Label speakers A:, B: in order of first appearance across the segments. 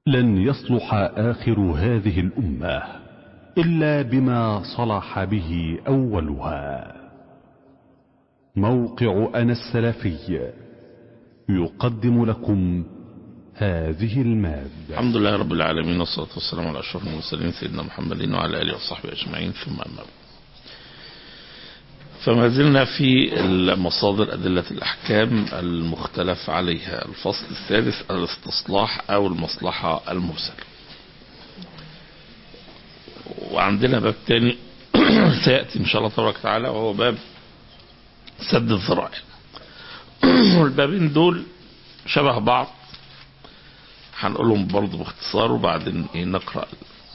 A: لن يصلح آخر هذه الأمة إلا بما صلح به أولها موقع أنا السلفي يقدم لكم هذه المادة
B: الحمد لله رب العالمين والصلاة والسلام على أشرف المرسلين سيدنا محمد وعلى آله وصحبه أجمعين ثم أما بعد فما زلنا في مصادر أدلة الأحكام المختلف عليها الفصل الثالث الاستصلاح أو المصلحة المرسلة وعندنا باب تاني سيأتي إن شاء الله تبارك وتعالى وهو باب سد الذرائع والبابين دول شبه بعض هنقولهم برضه باختصار وبعدين ايه نقرأ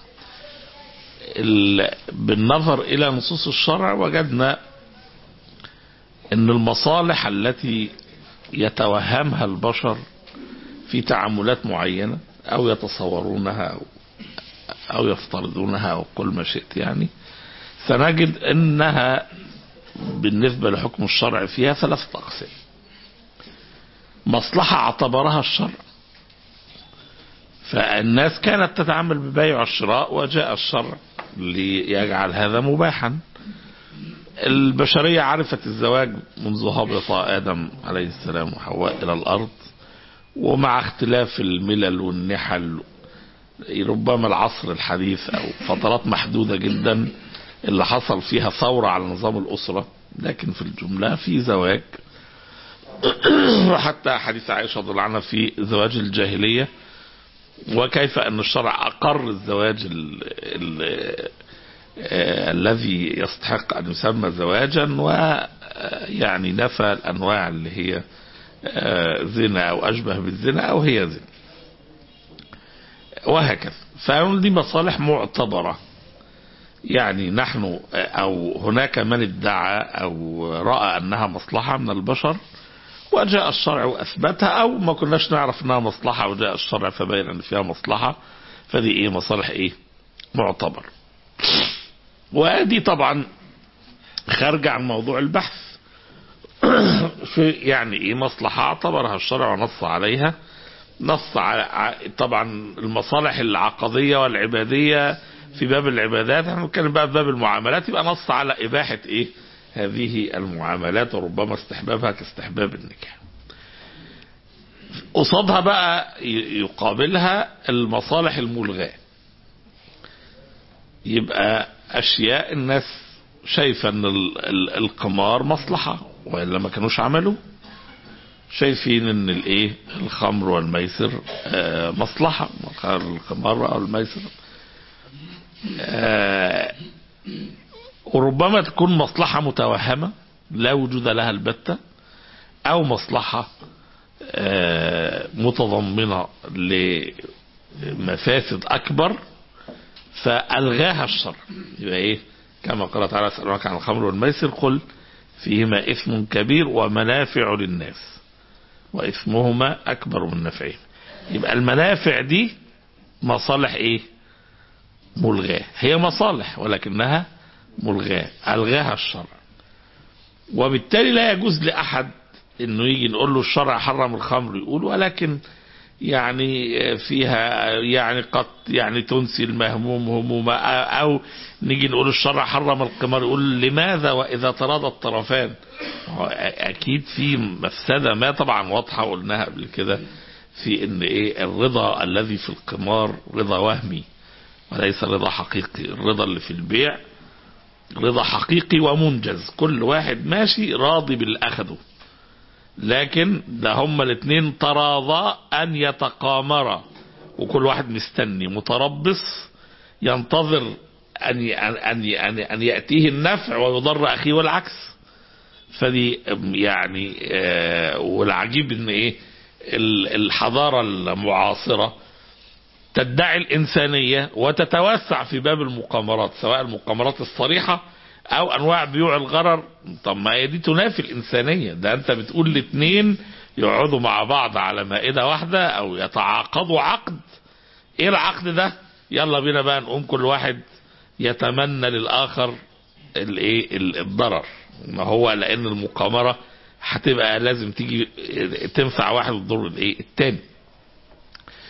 B: بالنظر إلى نصوص الشرع وجدنا ان المصالح التي يتوهمها البشر في تعاملات معينة او يتصورونها او, أو يفترضونها او كل ما شئت يعني سنجد انها بالنسبة لحكم الشرع فيها ثلاثة اقسام مصلحة اعتبرها الشرع فالناس كانت تتعامل ببيع الشراء وجاء الشرع ليجعل هذا مباحا البشرية عرفت الزواج منذ هبط آدم عليه السلام وحواء إلى الأرض ومع اختلاف الملل والنحل ربما العصر الحديث أو فترات محدودة جدا اللي حصل فيها ثورة على نظام الأسرة لكن في الجملة في زواج وحتى حديث عائشة رضي الله عنها في زواج الجاهلية وكيف أن الشرع أقر الزواج ال ال الذي يستحق أن يسمى زواجا ويعني نفى الأنواع اللي هي زنا أو أشبه بالزنا أو هي زنا وهكذا فدي مصالح معتبرة يعني نحن أو هناك من ادعى أو رأى أنها مصلحة من البشر وجاء الشرع وأثبتها أو ما كناش نعرف أنها مصلحة وجاء الشرع فبين أن فيها مصلحة فدي إيه مصالح إيه معتبر وادي طبعا خارجة عن موضوع البحث في يعني ايه مصلحة اعتبرها الشرع ونص عليها نص على طبعا المصالح العقدية والعبادية في باب العبادات احنا بنتكلم بقى في باب المعاملات يبقى نص على اباحة ايه هذه المعاملات وربما استحبابها كاستحباب النكاح قصادها بقى يقابلها المصالح الملغاه يبقى اشياء الناس شايفه ان القمار مصلحه والا ما كانوش عملوا شايفين ان الايه الخمر والميسر مصلحه القمار او الميسر وربما تكون مصلحه متوهمه لا وجود لها البته او مصلحه متضمنه لمفاسد اكبر فألغاها الشرع يبقى ايه كما قال تعالى اسألونك عن الخمر والميسر قل فيهما إثم كبير ومنافع للناس وإثمهما أكبر من نفعهم يبقى المنافع دي مصالح ايه ملغاة هي مصالح ولكنها ملغاة ألغاها الشرع وبالتالي لا يجوز لأحد انه يجي نقول له الشرع حرم الخمر يقول ولكن يعني فيها يعني قد يعني تنسي المهموم هموما او نيجي نقول الشرع حرم القمار يقول لماذا واذا تراضى الطرفان اكيد في مفسده ما طبعا واضحه قلناها قبل كده في ان ايه الرضا الذي في القمار رضا وهمي وليس رضا حقيقي الرضا اللي في البيع رضا حقيقي ومنجز كل واحد ماشي راضي باللي اخده لكن ده هما الاثنين تراضى ان يتقامرا وكل واحد مستني متربص ينتظر ان ان ان ان ياتيه النفع ويضر اخيه والعكس فدي يعني والعجيب ان ايه الحضاره المعاصره تدعي الانسانيه وتتوسع في باب المقامرات سواء المقامرات الصريحه او انواع بيوع الغرر طب ما هي دي تنافي الانسانيه ده انت بتقول الاثنين يقعدوا مع بعض على مائده واحده او يتعاقدوا عقد ايه العقد ده يلا بينا بقى نقوم كل واحد يتمنى للاخر الايه الضرر ما هو لان المقامره هتبقى لازم تيجي تنفع واحد وتضر الايه التاني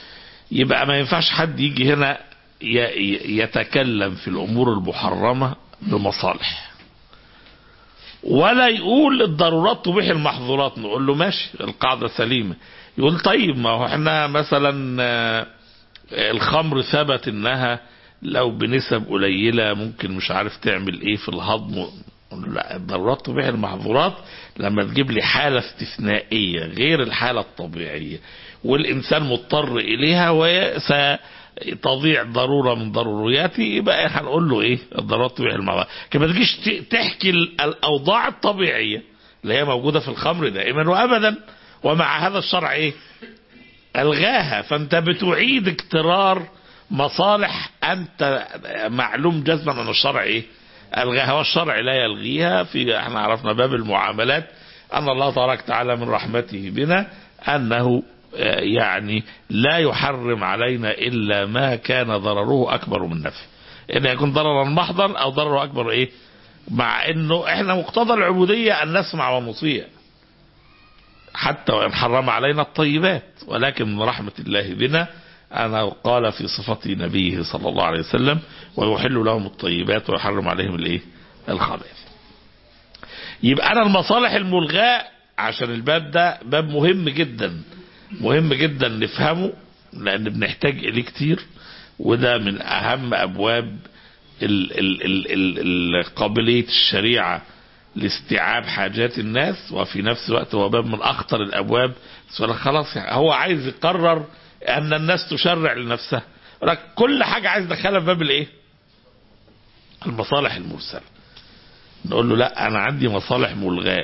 B: يبقى ما ينفعش حد يجي هنا يتكلم في الامور المحرمه بمصالح ولا يقول الضرورات تبيح المحظورات نقول له ماشي القاعده سليمه يقول طيب ما هو احنا مثلا الخمر ثبت انها لو بنسب قليله ممكن مش عارف تعمل ايه في الهضم لا الضرورات تبيح المحظورات لما تجيب لي حالة استثنائية غير الحالة الطبيعية والإنسان مضطر إليها وستضيع ضرورة من ضرورياته يبقى هنقول له إيه الضرورات تبيح المحظورات كما تجيش تحكي الأوضاع الطبيعية اللي هي موجودة في الخمر دائما وأبدا ومع هذا الشرع إيه ألغاها فأنت بتعيد اكترار مصالح أنت معلوم جزما أن الشرع إيه الغاها والشرع لا يلغيها في احنا عرفنا باب المعاملات ان الله تبارك تعالى من رحمته بنا انه يعني لا يحرم علينا الا ما كان ضرره اكبر من نفعه ان يكون ضررا محضا او ضرره اكبر ايه مع انه احنا مقتضى العبوديه ان نسمع ونطيع حتى وان حرم علينا الطيبات ولكن من رحمه الله بنا أنا قال في صفة نبيه صلى الله عليه وسلم ويحل لهم الطيبات ويحرم عليهم الايه الخبائث يبقى أنا المصالح الملغاة عشان الباب ده باب مهم جدا مهم جدا نفهمه لأن بنحتاج إليه كتير وده من أهم أبواب ال ال ال ال قابلية الشريعة لاستيعاب حاجات الناس وفي نفس الوقت هو باب من أخطر الأبواب خلاص هو عايز يقرر ان الناس تشرع لنفسها ولكن كل حاجة عايز يدخلها في باب الايه المصالح المرسلة نقول له لا انا عندي مصالح ملغاة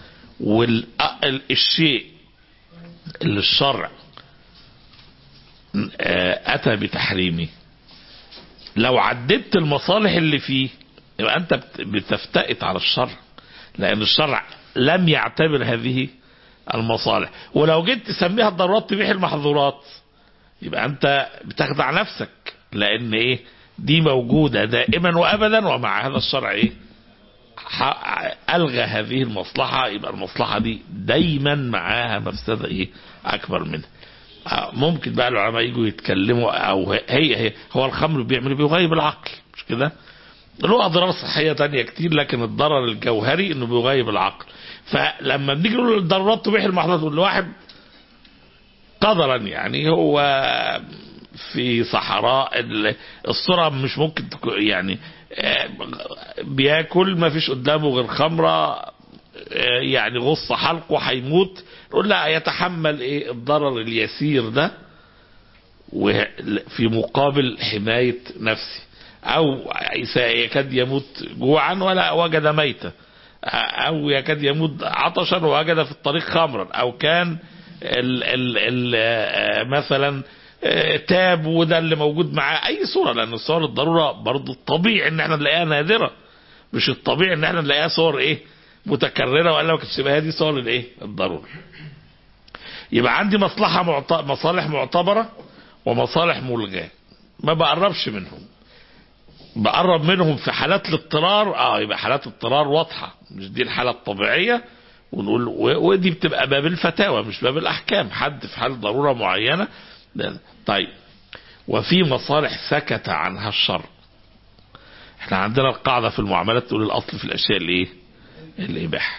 B: والشيء اللي الشرع اتى بتحريمه لو عددت المصالح اللي فيه يبقى انت بتفتئت على الشرع لان الشرع لم يعتبر هذه المصالح ولو جيت تسميها الضرورات تبيح المحظورات يبقى انت بتخدع نفسك لان ايه دي موجودة دائما وابدا ومع هذا الشرع ايه الغى هذه المصلحة يبقى المصلحة دي دايما معاها مفسدة ايه اكبر منها ممكن بقى العلماء يجوا يتكلموا او هي هي هو الخمر بيعمل بيغيب العقل مش كده له اضرار صحيه تانية كتير لكن الضرر الجوهري انه بيغيب العقل فلما بنيجي نقول الضرورات تبيح المحظورات نقول لواحد قدرا يعني هو في صحراء الصورة مش ممكن يعني بياكل ما فيش قدامه غير خمرة يعني غص حلقه هيموت نقول لا يتحمل ايه الضرر اليسير ده وفي مقابل حماية نفسه او يكاد يموت جوعا ولا وجد ميتا او يكاد يموت عطشا ووجد في الطريق خمرا او كان ال ال ال مثلا تاب وده اللي موجود معاه اي صورة لان الصور الضرورة برضو الطبيعي ان احنا نلاقيها نادرة مش الطبيعي ان احنا نلاقيها صور ايه متكررة والا ما كانتش تبقى هذه صور الايه الضرورة يبقى عندي مصلحة معت... مصالح معتبرة ومصالح ملغاة ما بقربش منهم بقرب منهم في حالات الاضطرار اه يبقى حالات اضطرار واضحة مش دي الحالة الطبيعية ونقول ودي بتبقى باب الفتاوى مش باب الاحكام حد في حال ضرورة معينة طيب وفي مصالح سكت عنها الشر احنا عندنا القاعدة في المعاملات تقول الاصل في الاشياء الايه الاباحة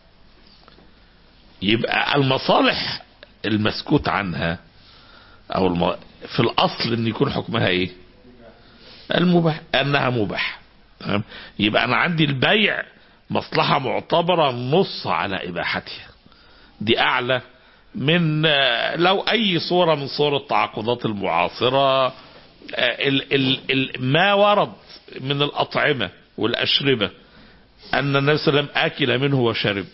B: يبقى المصالح المسكوت عنها او الم... في الاصل ان يكون حكمها ايه المباح انها مباح تمام يبقى انا عندي البيع مصلحة معتبرة نص على اباحتها دي اعلى من لو اي صورة من صور التعاقدات المعاصرة ال ال ال ما ورد من الاطعمة والاشربة ان النبي صلى الله عليه وسلم اكل منه وشرب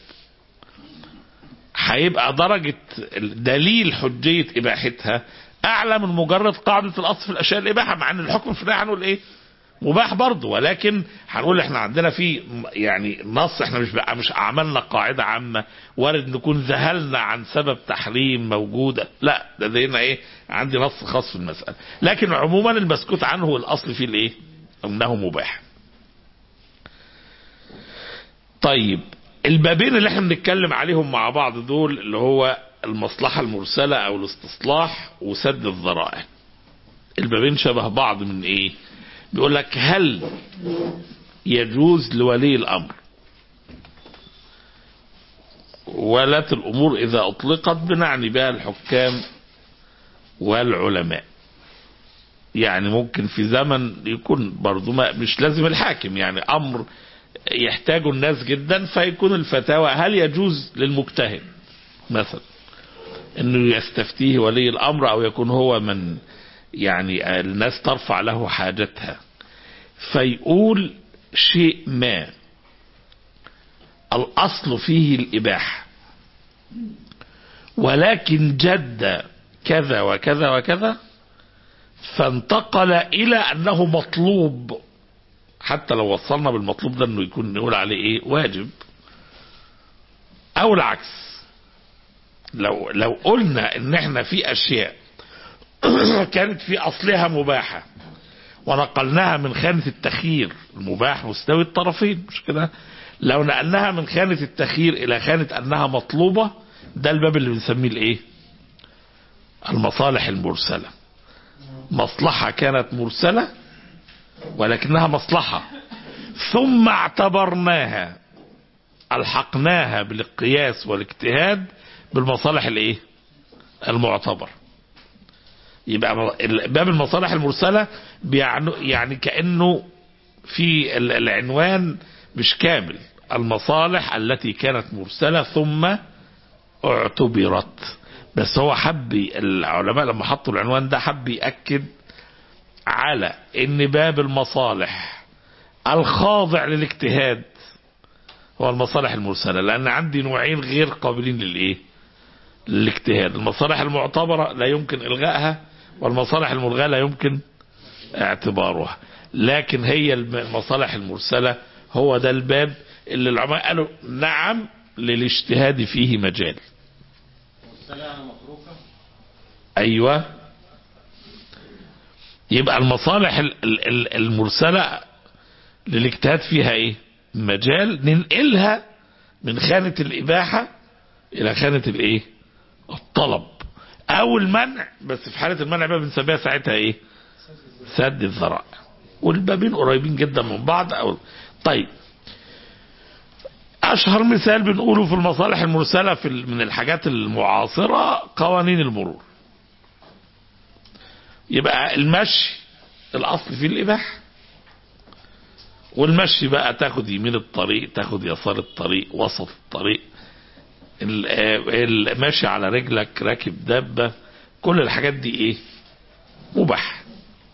B: هيبقى درجة دليل حجية اباحتها اعلى من مجرد قاعدة الاصل في الاشياء الاباحة مع ان الحكم في النهاية هنقول ايه مباح برضه ولكن هنقول احنا عندنا في يعني نص احنا مش بقى مش عملنا قاعدة عامة وارد نكون ذهلنا عن سبب تحريم موجودة لا ده دينا ايه عندي نص خاص في المسألة لكن عموما المسكوت عنه الاصل فيه الايه انه مباح طيب البابين اللي احنا بنتكلم عليهم مع بعض دول اللي هو المصلحة المرسلة او الاستصلاح وسد الذرائع البابين شبه بعض من ايه بيقول لك هل يجوز لولي الامر ولاة الامور اذا اطلقت بنعني بها الحكام والعلماء يعني ممكن في زمن يكون برضو ما مش لازم الحاكم يعني امر يحتاجه الناس جدا فيكون الفتاوى هل يجوز للمجتهد مثلا انه يستفتيه ولي الامر او يكون هو من يعني الناس ترفع له حاجتها فيقول شيء ما الاصل فيه الاباحه ولكن جد كذا وكذا وكذا فانتقل الى انه مطلوب حتى لو وصلنا بالمطلوب ده انه يكون نقول عليه ايه واجب او العكس لو لو قلنا ان احنا في اشياء كانت في اصلها مباحه ونقلناها من خانه التخيير المباح مستوي الطرفين مش كده لو نقلناها من خانه التخيير الى خانه انها مطلوبه ده الباب اللي بنسميه الايه المصالح المرسله مصلحه كانت مرسله ولكنها مصلحه ثم اعتبرناها الحقناها بالقياس والاجتهاد بالمصالح الايه المعتبر يبقى باب المصالح المرسلة يعني كأنه في العنوان مش كامل المصالح التي كانت مرسلة ثم اعتبرت بس هو حب العلماء لما حطوا العنوان ده حب يأكد على ان باب المصالح الخاضع للاجتهاد هو المصالح المرسلة لان عندي نوعين غير قابلين للايه للاجتهاد المصالح المعتبرة لا يمكن إلغائها والمصالح الملغاة لا يمكن اعتبارها لكن هي المصالح المرسلة هو ده الباب اللي العلماء قالوا نعم للاجتهاد فيه مجال أيوة يبقى المصالح المرسلة للاجتهاد فيها ايه مجال ننقلها من خانة الإباحة إلى خانة الايه الطلب او المنع بس في حالة المنع بقى بنسميها ساعتها ايه سد الذرائع والبابين قريبين جدا من بعض او طيب اشهر مثال بنقوله في المصالح المرسلة في من الحاجات المعاصرة قوانين المرور يبقى المشي الاصل فيه الاباحة والمشي بقى تاخد يمين الطريق تاخد يسار الطريق وسط الطريق الماشي على رجلك راكب دابة كل الحاجات دي ايه مباح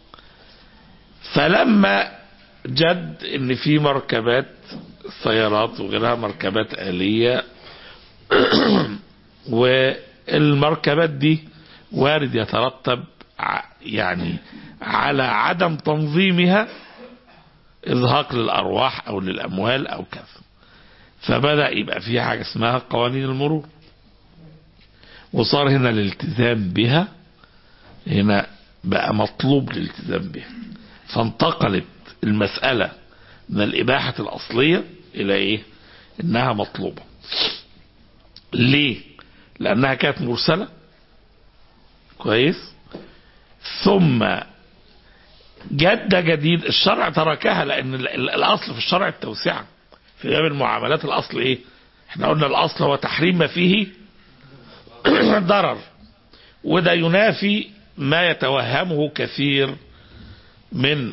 B: فلما جد ان في مركبات سيارات وغيرها مركبات آلية والمركبات دي وارد يترتب يعني على عدم تنظيمها ازهاق للارواح او للاموال او كذا فبدأ يبقى في حاجة اسمها قوانين المرور وصار هنا الالتزام بها هنا بقى مطلوب الالتزام بها فانتقلت المسألة من الإباحة الأصلية إلى إيه إنها مطلوبة ليه لأنها كانت مرسلة كويس ثم جد جديد الشرع تركها لأن الأصل في الشرع التوسعة في باب المعاملات الاصل ايه احنا قلنا الاصل هو تحريم ما فيه ضرر وده ينافي ما يتوهمه كثير من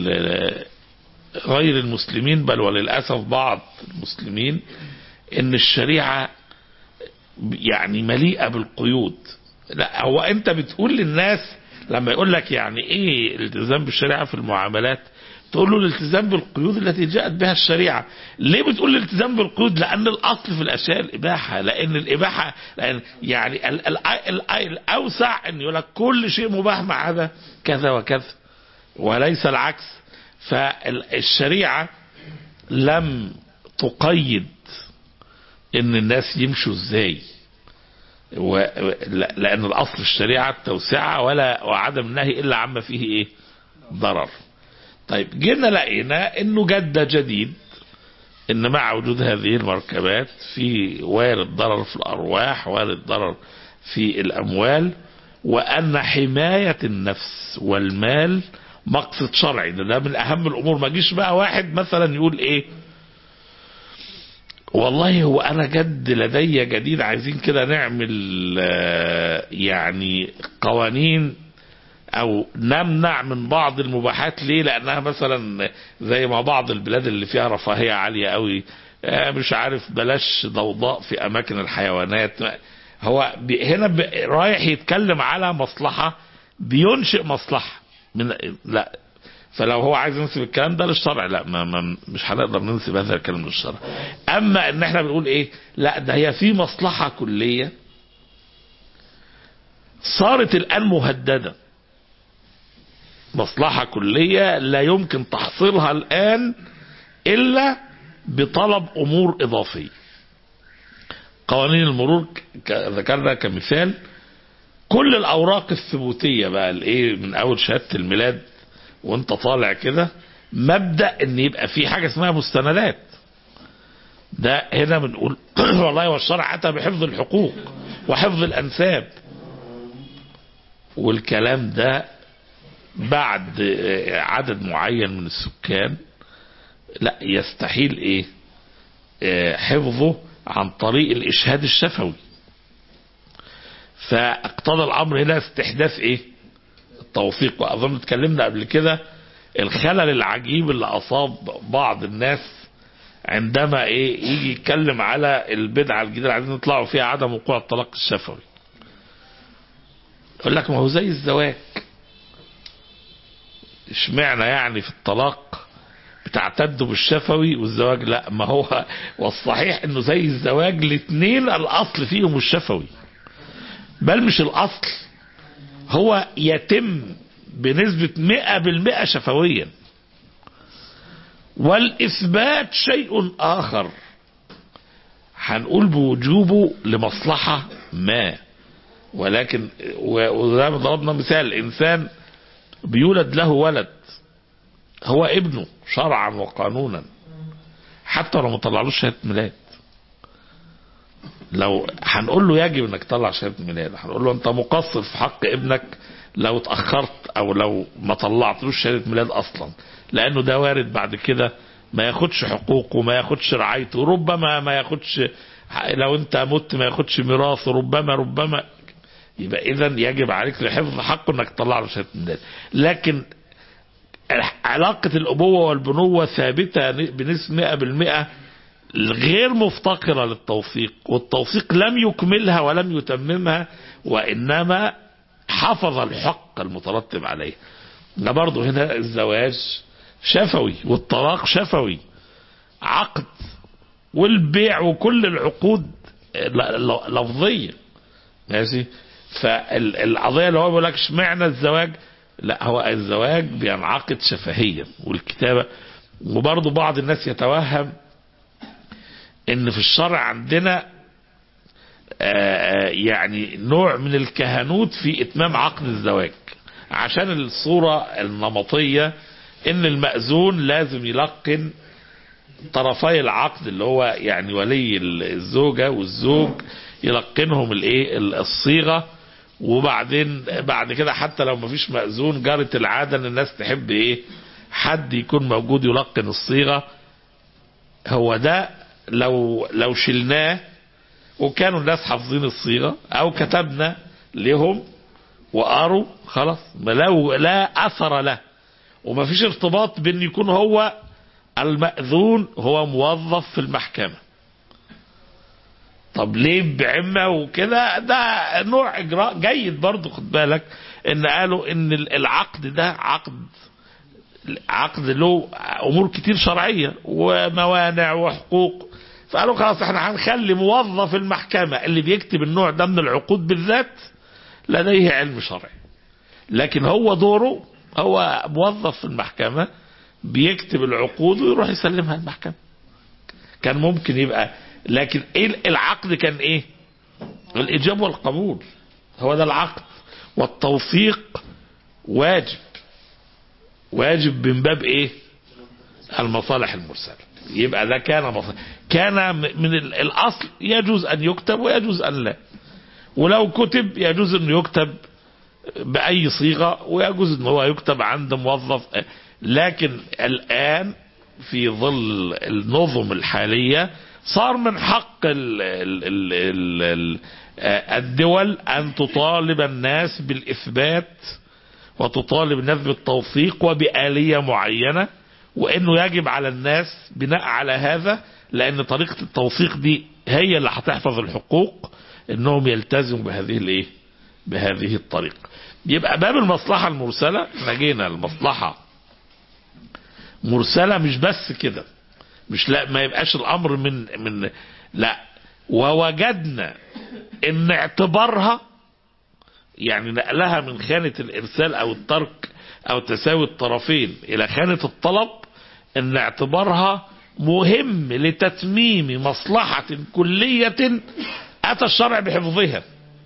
B: غير المسلمين بل وللأسف بعض المسلمين ان الشريعة يعني مليئة بالقيود لا هو انت بتقول للناس لما يقول لك يعني ايه الالتزام بالشريعة في المعاملات تقول له الالتزام بالقيود التي جاءت بها الشريعة ليه بتقول الالتزام بالقيود لأن الأصل في الأشياء الإباحة لأن الإباحة لأن يعني ال ال ال الأوسع أن يقول لك كل شيء مباح ما عدا كذا وكذا وليس العكس فالشريعة لم تقيد ان الناس يمشوا ازاي و... لان الاصل في الشريعه التوسعه ولا وعدم النهي الا عما فيه ايه ضرر طيب جينا لقينا انه جد جديد ان مع وجود هذه المركبات في وارد ضرر في الارواح وارد ضرر في الاموال وأن حماية النفس والمال مقصد شرعي ده, ده من أهم الأمور ما جيش بقى واحد مثلا يقول إيه والله هو أنا جد لدي جديد عايزين كده نعمل آه، يعني قوانين او نمنع من بعض المباحات ليه لانها مثلا زي ما بعض البلاد اللي فيها رفاهية عالية قوي آه، مش عارف بلاش ضوضاء في اماكن الحيوانات هو بي- هنا ب- رايح يتكلم على مصلحة بينشئ مصلحة من لا فلو هو عايز ينسب الكلام ده للشرع لا ما ما مش هنقدر ننسب هذا الكلام للشرع اما ان احنا بنقول ايه لا ده هي في مصلحة كلية صارت الان مهدده مصلحة كلية لا يمكن تحصيلها الآن إلا بطلب أمور إضافية قوانين المرور ك- ذكرنا كمثال كل الأوراق الثبوتية بقى الإيه من أول شهادة الميلاد وأنت طالع كده مبدأ إن يبقى في حاجة اسمها مستندات ده هنا بنقول والله والشرع أتى بحفظ الحقوق وحفظ الأنساب والكلام ده بعد آه، عدد معين من السكان لا يستحيل ايه آه، حفظه عن طريق الاشهاد الشفوي فاقتضى الامر هنا استحداث ايه التوثيق واظن اتكلمنا قبل كده الخلل العجيب اللي اصاب بعض الناس عندما ايه يجي يتكلم على البدعه الجديده اللي عايزين يطلعوا فيها عدم وقوع الطلاق الشفوي يقول لك ما هو زي الزواج اشمعنى يعني في الطلاق بتعتدوا بالشفوي والزواج لا ما هو والصحيح انه زي الزواج الاثنين الاصل فيهم الشفوي بل مش الاصل هو يتم بنسبة مئة بالمئة شفويا والاثبات شيء اخر هنقول بوجوبه لمصلحة ما ولكن و- وزي ما ضربنا مثال انسان بيولد له ولد هو ابنه شرعا وقانونا حتى لو ما طلعلوش شهاده ميلاد لو هنقول له يجب انك تطلع شهاده ميلاد هنقول له انت مقصر في حق ابنك لو اتاخرت او لو ما طلعتلوش شهاده ميلاد اصلا لانه ده وارد بعد كده ما ياخدش حقوقه ما ياخدش رعايته ربما ما ياخدش لو انت مت ما ياخدش ميراثه ربما ربما يبقى اذا يجب عليك لحفظ حقه انك تطلع له شهاده ميلاد لكن علاقة الأبوة والبنوة ثابتة بنسبة 100% غير مفتقرة للتوثيق والتوثيق لم يكملها ولم يتممها وإنما حفظ الحق المترتب عليه ده برضه هنا الزواج شفوي والطلاق شفوي عقد والبيع وكل العقود ل- ل- لفظية ماشي فالقضية اللي هو بيقول لك اشمعنى الزواج لا هو الزواج بينعقد شفهيا والكتابة وبرضه بعض الناس يتوهم ان في الشرع عندنا آه، يعني نوع من الكهنوت في اتمام عقد الزواج عشان الصورة النمطية ان المأذون لازم يلقن طرفي العقد اللي هو يعني ولي الزوجة والزوج يلقنهم الايه الصيغة وبعدين بعد كده حتى لو مفيش مأذون جرت العادة ان الناس تحب ايه حد يكون موجود يلقن الصيغة هو ده لو لو شلناه وكانوا الناس حافظين الصيغة او كتبنا لهم وقروا خلاص ما لو لا اثر له وما فيش ارتباط بان يكون هو المأذون هو موظف في المحكمة طب ليه بعمة وكده ده نوع اجراء جيد برضو خد بالك ان قالوا ان العقد ده عقد عقد له امور كتير شرعية وموانع وحقوق فقالوا خلاص احنا هنخلي موظف المحكمة اللي بيكتب النوع ده من العقود بالذات لديه علم شرعي لكن هو دوره هو موظف في المحكمة بيكتب العقود ويروح يسلمها المحكمة كان ممكن يبقى لكن ايه العقد كان ايه الاجاب والقبول هو ده العقد والتوثيق واجب واجب من باب ايه المصالح المرسلة يبقى ده كان مصالح. كان من ال- الاصل يجوز ان يكتب ويجوز ان لا ولو كتب يجوز انه يكتب بأي صيغة ويجوز ان هو يكتب عند موظف لكن الآن في ظل النظم الحالية صار من حق ال ال ال ال ال الدول أن تطالب الناس بالإثبات وتطالب الناس بالتوثيق وبآلية معينة وأنه يجب على الناس بناء على هذا لأن طريقة التوثيق دي هي اللي هتحفظ الحقوق أنهم يلتزموا بهذه الإيه؟ بهذه الطريقة يبقى باب المصلحة المرسلة احنا جينا المصلحة مرسلة مش بس كده مش لا ما يبقاش الامر من من لا ووجدنا ان اعتبارها يعني نقلها من خانة الارسال او الترك او تساوي الطرفين الى خانة الطلب ان اعتبارها مهم لتتميم مصلحة كلية اتى الشرع بحفظها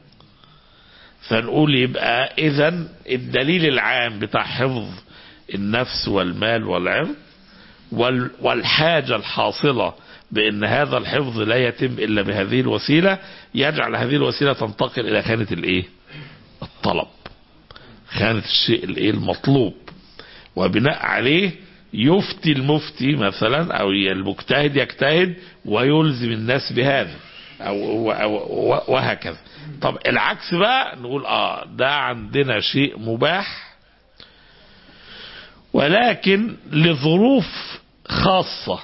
B: فنقول يبقى اذا الدليل العام بتاع حفظ النفس والمال والعرض والحاجة الحاصلة بأن هذا الحفظ لا يتم إلا بهذه الوسيلة يجعل هذه الوسيلة تنتقل إلى خانة الإيه؟ الطلب خانة الشيء الإيه المطلوب وبناء عليه يفتي المفتي مثلا أو المجتهد يجتهد ويلزم الناس بهذا أو, أو وهكذا طب العكس بقى نقول آه ده عندنا شيء مباح ولكن لظروف خاصة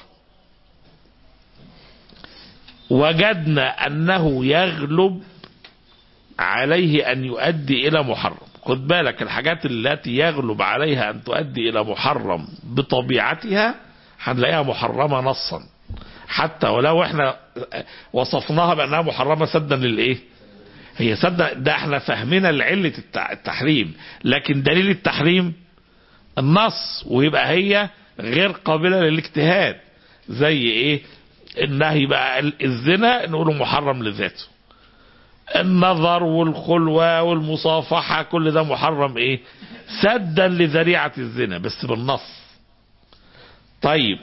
B: وجدنا أنه يغلب عليه أن يؤدي إلى محرم خد بالك الحاجات التي يغلب عليها أن تؤدي إلى محرم بطبيعتها هنلاقيها محرمة نصا حتى ولو احنا وصفناها بأنها محرمة سدا للإيه هي سدا ده احنا فهمنا لعلة التحريم لكن دليل التحريم النص ويبقى هي غير قابلة للاجتهاد زي ايه النهي بقى الزنا نقوله محرم لذاته النظر والخلوة والمصافحة كل ده محرم ايه سدا لذريعة الزنا بس بالنص طيب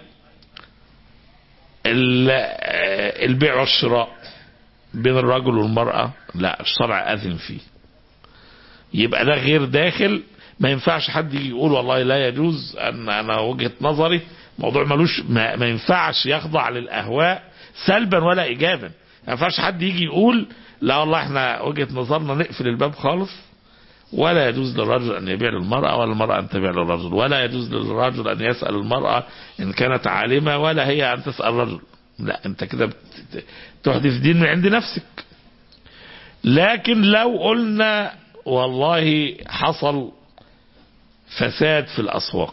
B: البيع والشراء بين الرجل والمرأة لا الشرع أذن فيه يبقى ده غير داخل ما ينفعش حد يجي يقول والله لا يجوز ان انا وجهه نظري موضوع ملوش ما, ما ينفعش يخضع للاهواء سلبا ولا ايجابا ما ينفعش حد يجي يقول لا والله احنا وجهه نظرنا نقفل الباب خالص ولا يجوز للرجل ان يبيع للمراه ولا المراه ان تبيع للرجل ولا يجوز للرجل ان يسال المراه ان كانت عالمه ولا هي ان تسال الرجل لا انت كده تحدث دين من عند نفسك لكن لو قلنا والله حصل فساد في الأسواق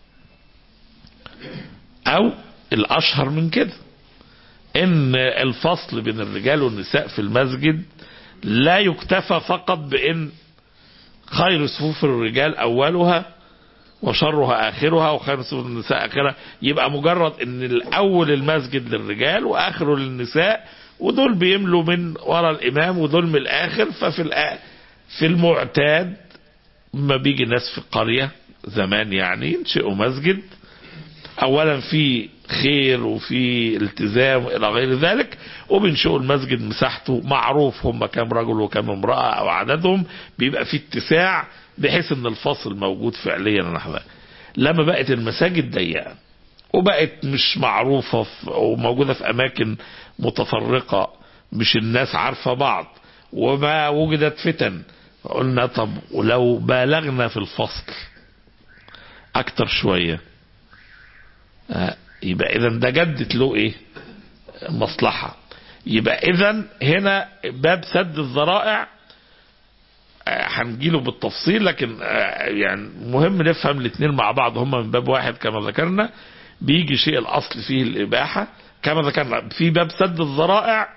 B: أو الأشهر من كده إن الفصل بين الرجال والنساء في المسجد لا يكتفى فقط بإن خير صفوف الرجال أولها وشرها آخرها وخير صفوف النساء آخرها يبقى مجرد إن الأول المسجد للرجال وآخره للنساء ودول بيملوا من ورا الإمام ودول من الآخر ففي في المعتاد ما بيجي ناس في القرية زمان يعني ينشئوا مسجد اولا في خير وفي التزام الى غير ذلك وبينشئوا المسجد مساحته معروف هم كام رجل وكام امرأة او عددهم بيبقى في اتساع بحيث ان الفصل موجود فعليا نحو لما بقت المساجد ضيقة وبقت مش معروفة وموجودة في اماكن متفرقة مش الناس عارفة بعض وما وجدت فتن قلنا طب ولو بالغنا في الفصل اكتر شوية آه يبقى اذا ده جدت له ايه مصلحة يبقى اذا هنا باب سد الذرائع هنجيله بالتفصيل لكن آه يعني مهم نفهم الاثنين مع بعض هما من باب واحد كما ذكرنا بيجي شيء الاصل فيه الاباحة كما ذكرنا في باب سد الذرائع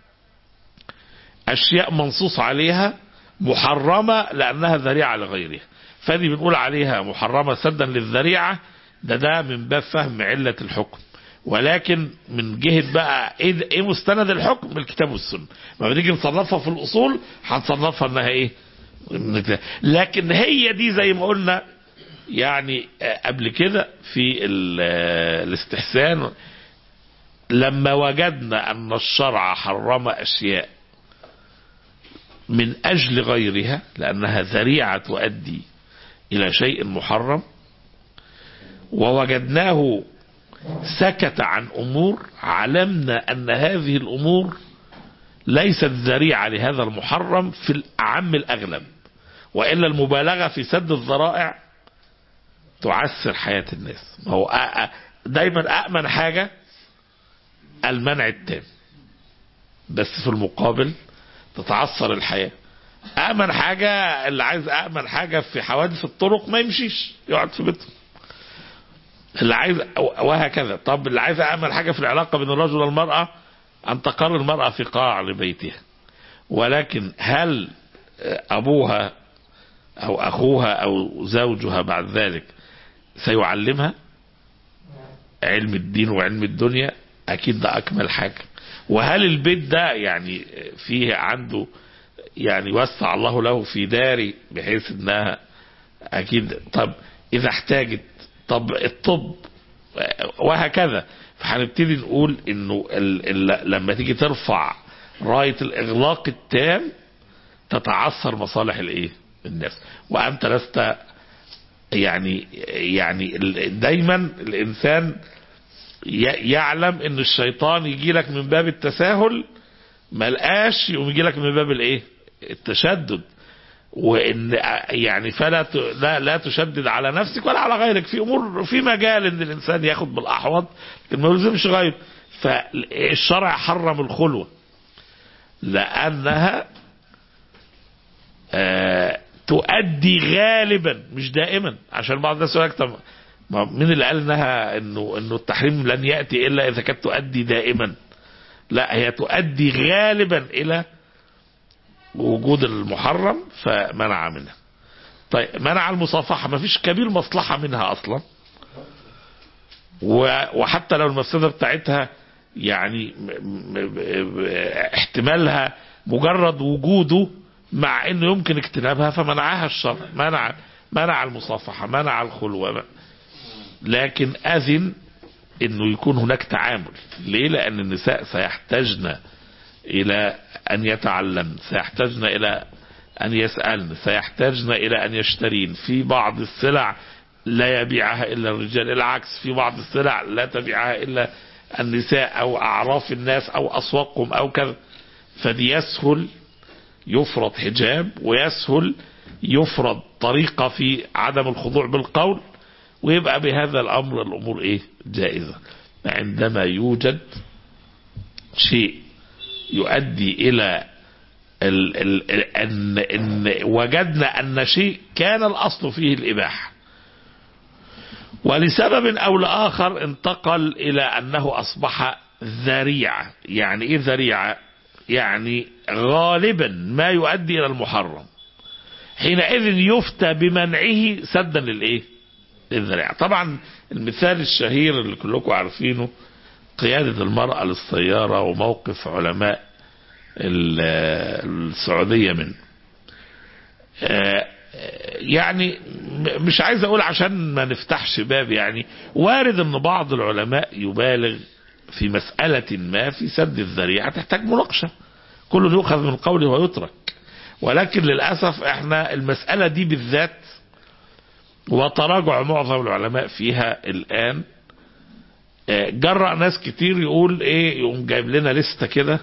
B: اشياء منصوص عليها محرمة لانها ذريعة لغيرها فدي بنقول عليها محرمة سدا للذريعة ده ده من باب فهم علة الحكم ولكن من جهة بقى ايه, إيه مستند الحكم من الكتاب والسنة ما بنيجي نصنفها في الاصول هنصنفها انها ايه لكن هي دي زي ما قلنا يعني قبل كده في الاستحسان لما وجدنا ان الشرع حرم اشياء من أجل غيرها لأنها ذريعة تؤدي إلى شيء محرم ووجدناه سكت عن أمور علمنا أن هذه الأمور ليست ذريعة لهذا المحرم في الأعم الأغلب وإلا المبالغة في سد الذرائع تعسر حياة الناس ما هو أ- أ- دايما أأمن حاجة المنع التام بس في المقابل تتعثر الحياة أأمن حاجة اللي عايز أأمن حاجة في حوادث الطرق ما يمشيش يقعد في بيته اللي عايز وهكذا طب اللي عايز أأمن حاجة في العلاقة بين الرجل والمرأة أن تقر المرأة في قاع بيتها ولكن هل أبوها أو أخوها أو زوجها بعد ذلك سيعلمها علم الدين وعلم الدنيا أكيد ده أكمل حاجة وهل البيت ده يعني فيه عنده يعني وسع الله له في داري بحيث انها اكيد طب اذا احتاجت طب الطب وهكذا فهنبتدي نقول انه ال ال لما تيجي ترفع رايه الاغلاق التام تتعثر مصالح الايه الناس وانت لست يعني يعني ال- دايما الانسان ي- يعلم ان الشيطان يجي لك من باب التساهل ما لقاش يقوم يجي لك من باب الايه التشدد وان يعني فلا ت- لا, لا تشدد على نفسك ولا على غيرك في امور في مجال ان الانسان ياخد بالاحوط لكن ما يلزمش غيره فالشرع حرم الخلوه لانها آه تؤدي غالبا مش دائما عشان بعض الناس يقول لك طب ما مين اللي قال انها انه انه التحريم لن ياتي الا اذا كانت تؤدي دائما لا هي تؤدي غالبا الى وجود المحرم فمنع منها طيب منع المصافحة ما فيش كبير مصلحة منها أصلا و- وحتى لو المفسدة بتاعتها يعني م- م- م- احتمالها مجرد وجوده مع انه يمكن اجتنابها فمنعها الشرع منع منع المصافحة منع الخلوة لكن أذن انه يكون هناك تعامل ليه لان النساء سيحتاجن الى ان يتعلمن سيحتاجن الى ان يسألن سيحتاجن الى ان يشترين في بعض السلع لا يبيعها الا الرجال العكس في بعض السلع لا تبيعها الا النساء او اعراف الناس او اسواقهم او كذا فدي يسهل يفرض حجاب ويسهل يفرض طريقة في عدم الخضوع بالقول ويبقى بهذا الامر الامور ايه جائزة عندما يوجد شيء يؤدي الى ال ال ال ان ان وجدنا ان شيء كان الاصل فيه الاباحه ولسبب او لاخر انتقل الى انه اصبح ذريعه يعني ايه ذريعه يعني غالبا ما يؤدي الى المحرم حينئذ يفتى بمنعه سدا للايه للذريعه طبعا المثال الشهير اللي كلكم عارفينه قيادة المرأة للسيارة وموقف علماء ال- السعودية منه آه، يعني م- مش عايز اقول عشان ما نفتحش باب يعني وارد ان بعض العلماء يبالغ في مسألة ما في سد الذريعة تحتاج مناقشة كل يؤخذ من قوله ويترك ولكن للأسف احنا المسألة دي بالذات وتراجع معظم العلماء فيها الآن آه، جرأ ناس كتير يقول ايه يقوم جايب لنا لستة كده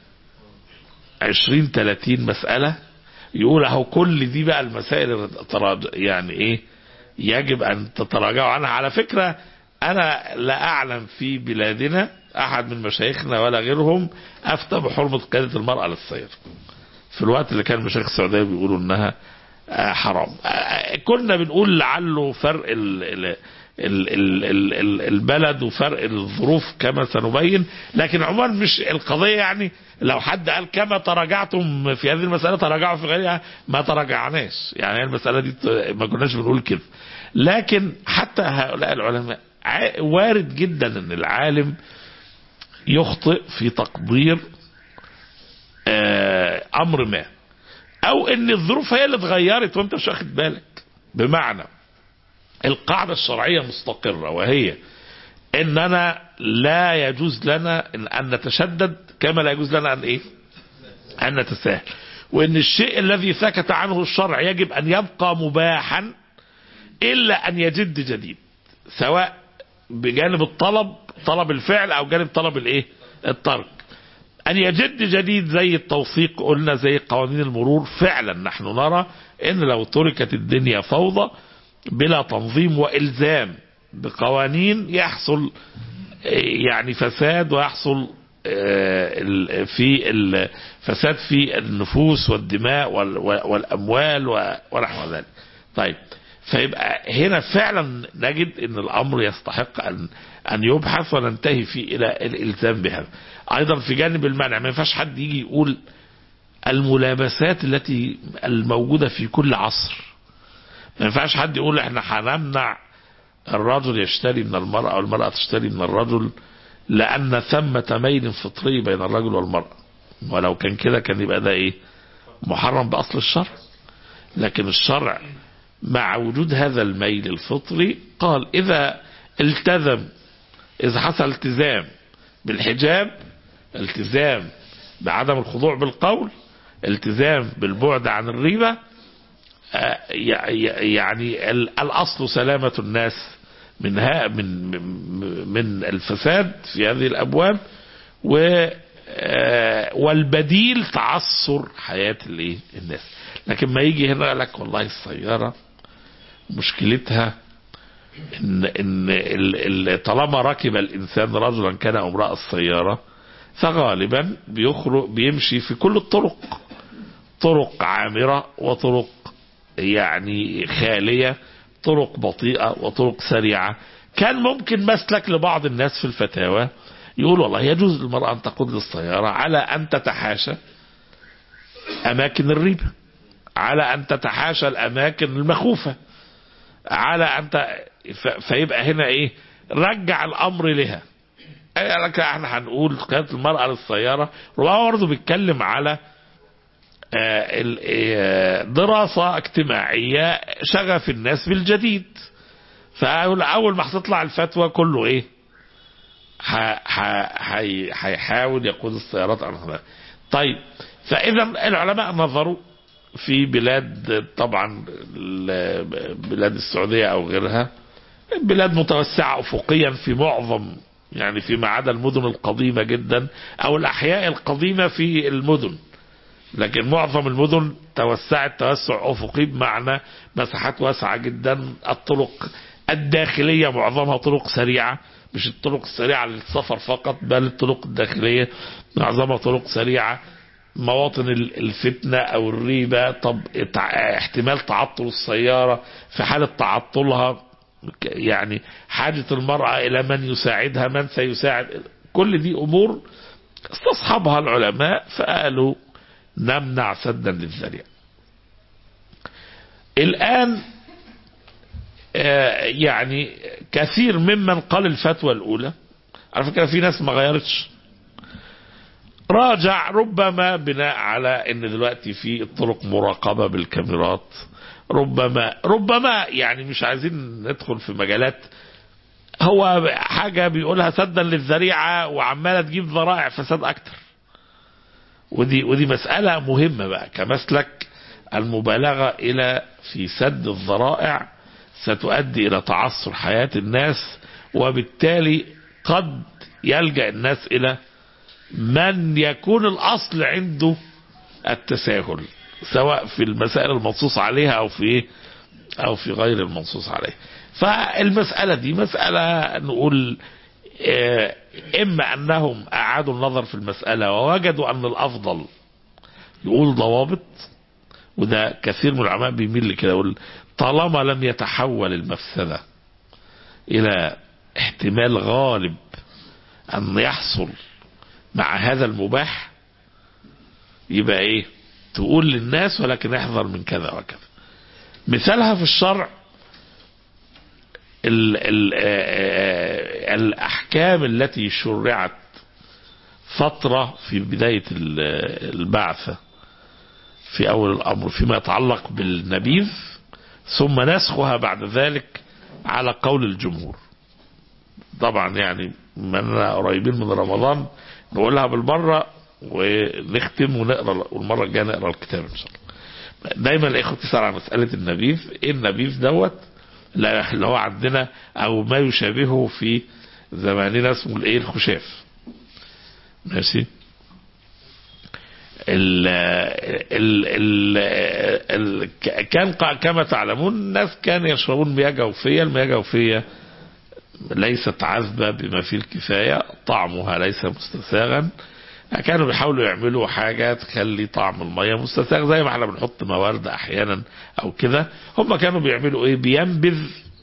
B: 20 30 مسألة يقول اهو كل دي بقى المسائل اللي تراج- يعني ايه يجب ان تتراجعوا عنها على فكرة انا لا اعلم في بلادنا احد من مشايخنا ولا غيرهم افتى بحرمة قيادة المرأة للسير في الوقت اللي كان مشايخ السعودية بيقولوا انها آه، حرام آه، كنا بنقول لعله فرق ال ال ال ال ال ال البلد وفرق الظروف كما سنبين لكن عموما مش القضية يعني لو حد قال كما تراجعتم في هذه المسألة تراجعوا في غيرها ما تراجعناش يعني المسألة دي ت- ما كناش بنقول كده لكن حتى هؤلاء العلماء ع- وارد جدا ان العالم يخطئ في تقدير آه، امر ما او ان الظروف هي اللي اتغيرت وانت مش واخد بالك بمعنى القاعدة الشرعية مستقرة وهي اننا لا يجوز لنا ان أن نتشدد كما لا يجوز لنا ان ايه ان نتساهل وان الشيء الذي سكت عنه الشرع يجب ان يبقى مباحا الا ان يجد جديد سواء بجانب الطلب طلب الفعل او جانب طلب الايه الترك ان يجد جديد زي التوثيق قلنا زي قوانين المرور فعلا نحن نرى ان لو تركت الدنيا فوضى بلا تنظيم والزام بقوانين يحصل يعني فساد ويحصل في الفساد في النفوس والدماء والاموال ونحو ذلك طيب فيبقى هنا فعلا نجد ان الامر يستحق ان ان يبحث وننتهي فيه الى الالزام بهذا ايضا في جانب المنع ما ينفعش حد يجي يقول الملابسات التي الموجوده في كل عصر ما ينفعش حد يقول احنا هنمنع الرجل يشتري من المرأة أو المرأة تشتري من الرجل لأن ثمة ميل فطري بين الرجل والمرأة ولو كان كده كان يبقى ده إيه محرم بأصل الشرع لكن الشرع مع وجود هذا الميل الفطري قال إذا التزم إذا حصل التزام بالحجاب التزام بعدم الخضوع بالقول التزام بالبعد عن الريبة يعني الأصل سلامة الناس منها من من الفساد في هذه الأبواب و والبديل تعثر حياة الايه الناس لكن ما يجي هنا لك والله السيارة مشكلتها ان ان طالما ركب الانسان رجلا كان او امراه السياره فغالبا بيخرج بيمشي في كل الطرق طرق عامره وطرق يعني خاليه طرق بطيئه وطرق سريعه كان ممكن مسلك لبعض الناس في الفتاوى يقول والله يجوز للمرأة أن تقود السيارة على أن تتحاشى أماكن الريبة على أن تتحاشى الأماكن المخوفة على أن ت... فيبقى هنا إيه رجع الأمر لها لك احنا هنقول قيادة المرأة للسيارة ربما برضه بيتكلم على دراسة اجتماعية شغف الناس بالجديد فأول ما هتطلع الفتوى كله ايه هيحاول يقود السيارات عن طيب فاذا العلماء نظروا في بلاد طبعا بلاد السعودية او غيرها بلاد متوسعة افقيا في معظم يعني فيما عدا المدن القديمة جدا او الاحياء القديمة في المدن لكن معظم المدن توسعت توسع افقي بمعنى مساحات واسعة جدا الطرق الداخلية معظمها طرق سريعة مش الطرق السريعة للسفر فقط بل الطرق الداخلية معظمها طرق سريعة مواطن الفتنة او الريبة طب احتمال تعطل السيارة في حالة تعطلها يعني حاجة المرأة الى من يساعدها من سيساعد كل دي امور استصحبها العلماء فقالوا نمنع سدا للذريعة الان يعني كثير ممن قال الفتوى الاولى على فكرة في ناس ما غيرتش راجع ربما بناء على ان دلوقتي في الطرق مراقبة بالكاميرات ربما ربما يعني مش عايزين ندخل في مجالات هو حاجة بيقولها سدا للذريعة وعمالة تجيب ذرائع فساد اكتر ودي ودي مسألة مهمة بقى كمسلك المبالغة الى في سد الذرائع ستؤدي الى تعثر حياة الناس وبالتالي قد يلجأ الناس الى من يكون الاصل عنده التساهل سواء في المسائل المنصوص عليها او في او في غير المنصوص عليه فالمسألة دي مسألة نقول اما انهم اعادوا النظر في المسألة ووجدوا ان الافضل يقول ضوابط وده كثير من العلماء بيميل لكده يقول طالما لم يتحول المفسدة الى احتمال غالب ان يحصل مع هذا المباح يبقى ايه تقول للناس ولكن احذر من كذا وكذا مثالها في الشرع ال ال الاحكام التي شرعت فترة في بداية البعثة في اول الامر فيما يتعلق بالنبيذ ثم نسخها بعد ذلك على قول الجمهور طبعا يعني من قريبين من رمضان نقولها بالمرة ونختم ونقرا والمره الجايه نقرا الكتاب ان شاء الله دايما الاخوه تسال عن مساله النبيذ ايه النبيذ دوت لا- اللي هو عندنا او ما يشابهه في زماننا اسمه الايه الخشاف ماشي ال ال ال ال كان ق- كما تعلمون الناس كانوا يشربون مياه جوفيه المياه الجوفيه ليست عذبه بما فيه الكفايه طعمها ليس مستساغا كانوا بيحاولوا يعملوا حاجة تخلي طعم المية مستساغ زي ما احنا بنحط موارد احيانا او كده هم كانوا بيعملوا ايه بينبذ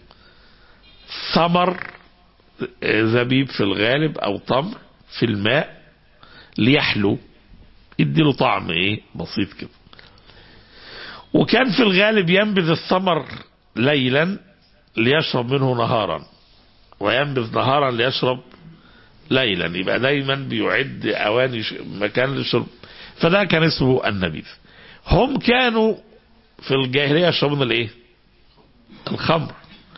B: ثمر آه، زبيب في الغالب او تمر في الماء ليحلو يديله طعم ايه بسيط كده وكان في الغالب ينبذ الثمر ليلا ليشرب منه نهارا وينبذ نهارا ليشرب ليلا يبقى دايما بيعد اواني ش- مكان للشرب فده كان اسمه النبيذ هم كانوا في الجاهليه يشربون الايه الخمر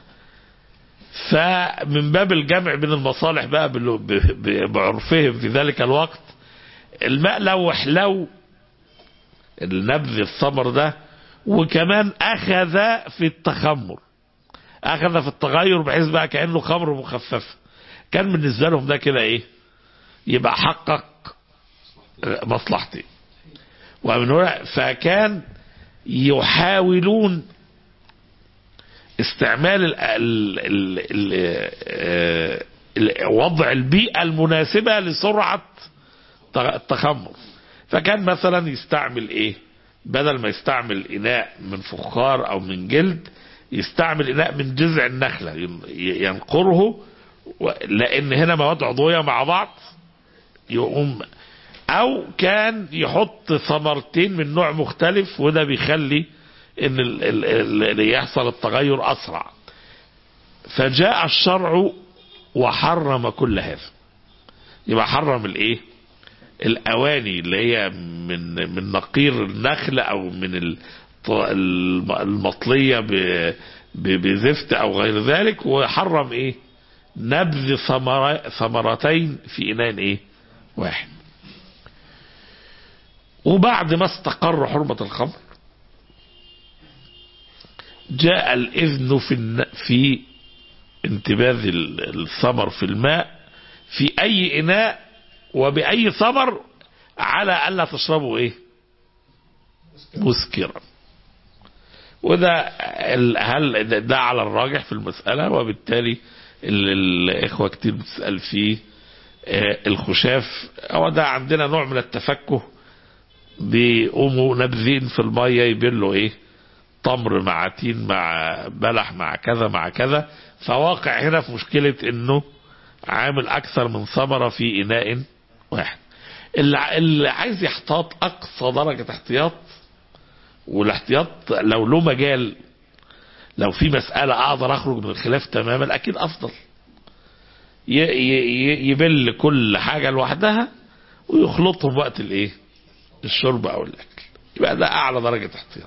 B: فمن باب الجمع بين المصالح بقى بال- ب- ب- بعرفهم في ذلك الوقت الماء لو حلو النبذ الثمر ده وكمان اخذ في التخمر اخذ في التغير بحيث بقى كانه خمر مخففه كان بالنسبه لهم ده كده ايه يبقى حقق مصلحتي ومن هنا فكان يحاولون استعمال ال ال ال ال ال وضع البيئة المناسبة لسرعة التخمر فكان مثلا يستعمل ايه بدل ما يستعمل اناء من فخار او من جلد يستعمل اناء من جذع النخلة ينقره و- لان هنا مواد عضويه مع بعض يقوم او كان يحط ثمرتين من نوع مختلف وده بيخلي ان ال- ال- ال- اللي يحصل التغير اسرع فجاء الشرع وحرم كل هذا يبقى حرم الايه الاواني اللي هي من من نقير النخل او من الط- الم- المطليه ب- ب- بزفت او غير ذلك وحرم ايه نبذ ثمر ثمرتين في اناء ايه واحد وبعد ما استقر حرمة الخمر جاء الإذن في الن... في انتباذ ال- الثمر في الماء في أي إناء وبأي ثمر على ألا تشربوا إيه مسكرا وده ال- هل ده- ده على الراجح في المسألة وبالتالي ال- الإخوة كتير بتسأل فيه آه، الخشاف هو ده عندنا نوع من التفكه بيقوموا نابذين في المية يبلوا ايه تمر مع تين مع بلح مع كذا مع كذا فواقع هنا في مشكلة انه عامل اكثر من ثمرة في اناء واحد اللي, ع- اللي عايز يحتاط اقصى درجة احتياط والاحتياط لو له مجال لو في مسألة اقدر اخرج من الخلاف تماما اكيد افضل ي- ي- ي- يبل كل حاجة لوحدها ويخلطهم وقت الايه الشرب او الاكل يبقى ده اعلى درجة احتياط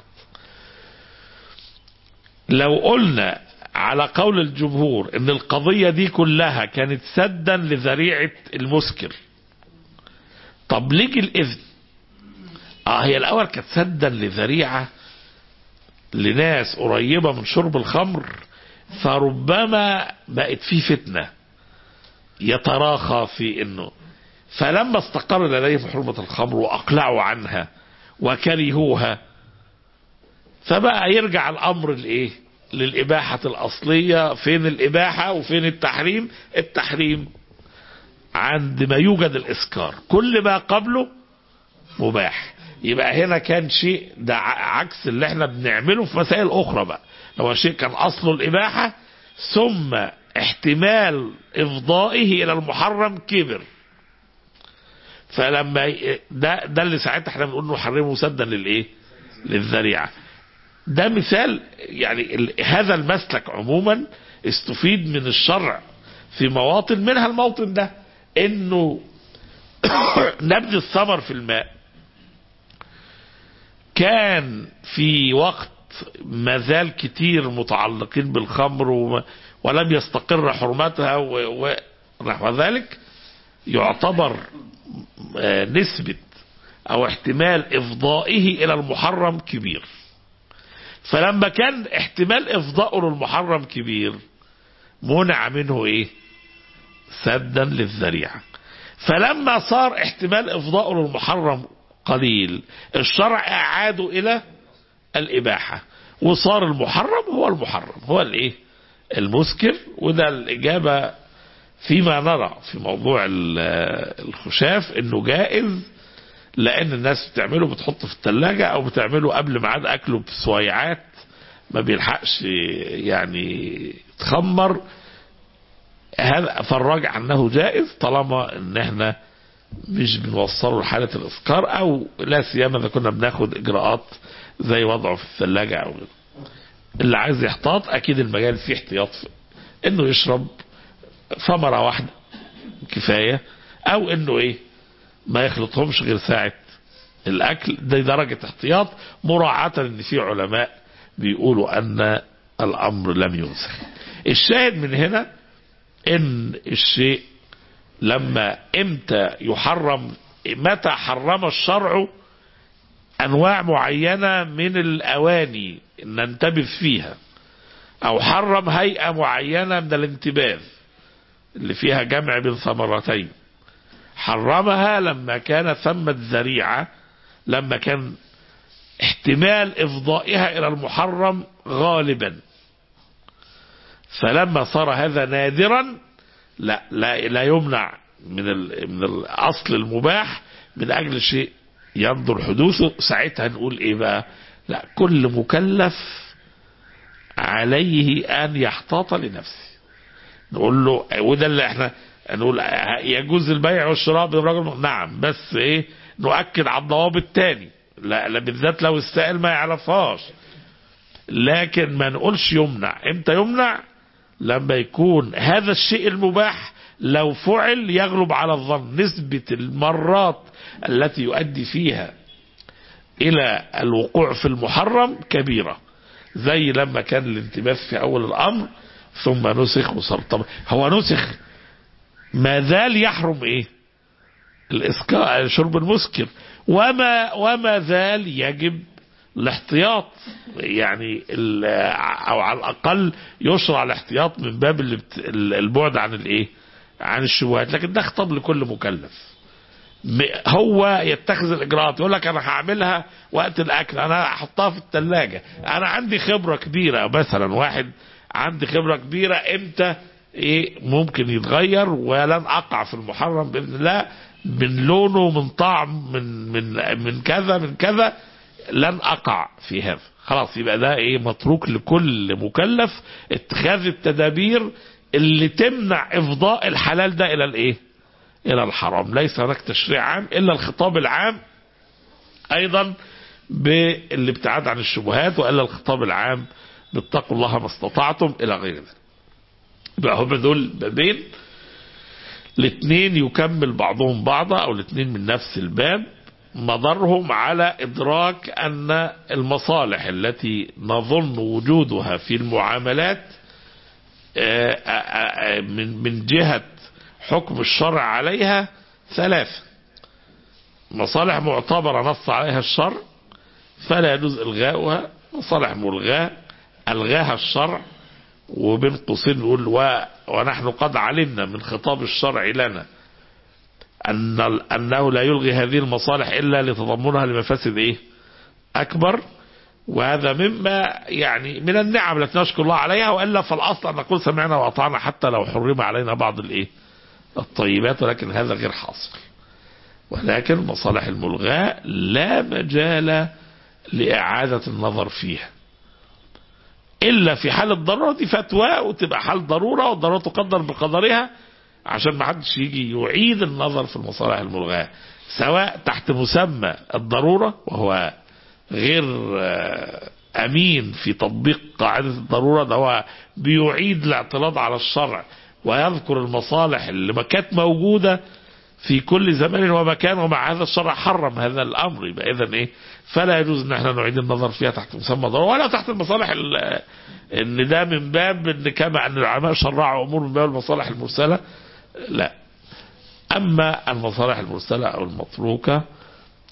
B: لو قلنا على قول الجمهور ان القضية دي كلها كانت سدا لذريعة المسكر طب ليجي الاذن اه هي الاول كانت سدا لذريعة لناس قريبة من شرب الخمر فربما بقت في فتنة يتراخى في انه فلما استقر لديهم حرمة الخمر واقلعوا عنها وكرهوها فبقى يرجع الامر لايه للاباحة الاصلية فين الاباحة وفين التحريم التحريم عند ما يوجد الاسكار كل ما قبله مباح يبقى هنا كان شيء ده ع- عكس اللي احنا بنعمله في مسائل اخرى بقى لو شيء كان اصله الاباحة ثم احتمال افضائه الى المحرم كبر فلما ي- ده ده اللي ساعتها احنا بنقول نحرمه سدا للايه للذريعه ده مثال يعني ال- هذا المسلك عموما استفيد من الشرع في مواطن منها الموطن ده انه نبذ الثمر في الماء كان في وقت ما زال كتير متعلقين بالخمر وما- ولم يستقر حرمتها و- ونحو ذلك يعتبر آه، نسبة او احتمال افضائه الى المحرم كبير فلما كان احتمال افضائه للمحرم كبير منع منه ايه سدا للذريعة فلما صار احتمال افضائه للمحرم قليل الشرع اعاده الى الاباحة وصار المحرم هو المحرم هو الايه المسكر وده الاجابة فيما نرى في موضوع الخشاف انه جائز لان الناس بتعمله بتحطه في الثلاجة او بتعمله قبل ميعاد اكله بسويعات ما بيلحقش يعني تخمر هذا فالراجع انه جائز طالما ان احنا مش بنوصله لحالة الاسكار او لا سيما اذا كنا بناخد اجراءات زي وضعه في الثلاجة او غيره اللي عايز يحتاط اكيد المجال فيه احتياط في انه يشرب ثمرة واحدة كفاية او انه ايه ما يخلطهمش غير ساعة الاكل دي درجة احتياط مراعاة ان في علماء بيقولوا ان الامر لم ينسخ الشاهد من هنا ان الشيء لما امتى يحرم متى حرم الشرع انواع معينة من الاواني ننتبه فيها او حرم هيئة معينة من الانتباه اللي فيها جمع بين ثمرتين حرمها لما كان ثمة ذريعة لما كان احتمال افضائها الى المحرم غالبا فلما صار هذا نادرا لا لا, لا يمنع من من الاصل المباح من اجل شيء ينظر حدوثه ساعتها نقول ايه بقى لا كل مكلف عليه ان يحتاط لنفسه نقول له وده اللي احنا نقول يجوز البيع والشراء بالرجل نعم بس ايه نؤكد على الضوابط تاني لا, لا بالذات لو السائل ما يعرفهاش لكن ما نقولش يمنع امتى يمنع لما يكون هذا الشيء المباح لو فعل يغلب على الظن نسبة المرات التي يؤدي فيها الى الوقوع في المحرم كبيرة زي لما كان الانتباه في اول الامر ثم نسخ وصار طب هو نسخ ما زال يحرم ايه الاسكار شرب المسكر وما وما زال يجب الاحتياط يعني او على الاقل يشرع الاحتياط من باب البعد عن الايه عن الشبهات لكن ده خطاب لكل مكلف هو يتخذ الاجراءات يقول لك انا هعملها وقت الاكل انا هحطها في الثلاجه انا عندي خبره كبيره مثلا واحد عندي خبره كبيره امتى ايه ممكن يتغير ولن اقع في المحرم باذن الله من لونه من طعم من من من كذا من كذا لن اقع في هذا خلاص يبقى ده ايه متروك لكل مكلف اتخاذ التدابير اللي تمنع افضاء الحلال ده الى الايه الى الحرام ليس هناك تشريع عام الا الخطاب العام ايضا بالابتعاد عن الشبهات والا الخطاب العام باتقوا الله ما استطعتم الى غير ذلك بقى هم دول بابين الاثنين يكمل بعضهم بعضا او الاثنين من نفس الباب مضرهم على ادراك ان المصالح التي نظن وجودها في المعاملات من من جهه حكم الشرع عليها ثلاثه مصالح معتبره نص عليها الشرع فلا يجوز الغاؤها مصالح ملغاه الغاها الشرع وبين قوسين نقول و... ونحن قد علمنا من خطاب الشرع لنا أن أنه لا يلغي هذه المصالح إلا لتضمنها لمفاسد إيه أكبر وهذا مما يعني من النعم التي نشكر الله عليها وإلا فالأصل أن نقول سمعنا وأطعنا حتى لو حرم علينا بعض الإيه الطيبات ولكن هذا غير حاصل ولكن مصالح الملغاة لا مجال لإعادة النظر فيها إلا في حال الضرورة دي فتوى وتبقى حال ضرورة والضرورة تقدر بقدرها عشان ما حدش يجي يعيد النظر في المصالح الملغاة سواء تحت مسمى الضرورة وهو غير أمين في تطبيق قاعدة الضرورة ده هو بيعيد الاعتراض على الشرع ويذكر المصالح اللي ما كانت موجودة في كل زمان ومكان ومع هذا الشرع حرم هذا الامر يبقى اذا ايه فلا يجوز ان احنا نعيد النظر فيها تحت مسمى ضروره ولا تحت المصالح ان ده من باب ان كما ان العلماء شرعوا امور من باب المصالح المرسله لا اما المصالح المرسله او المتروكه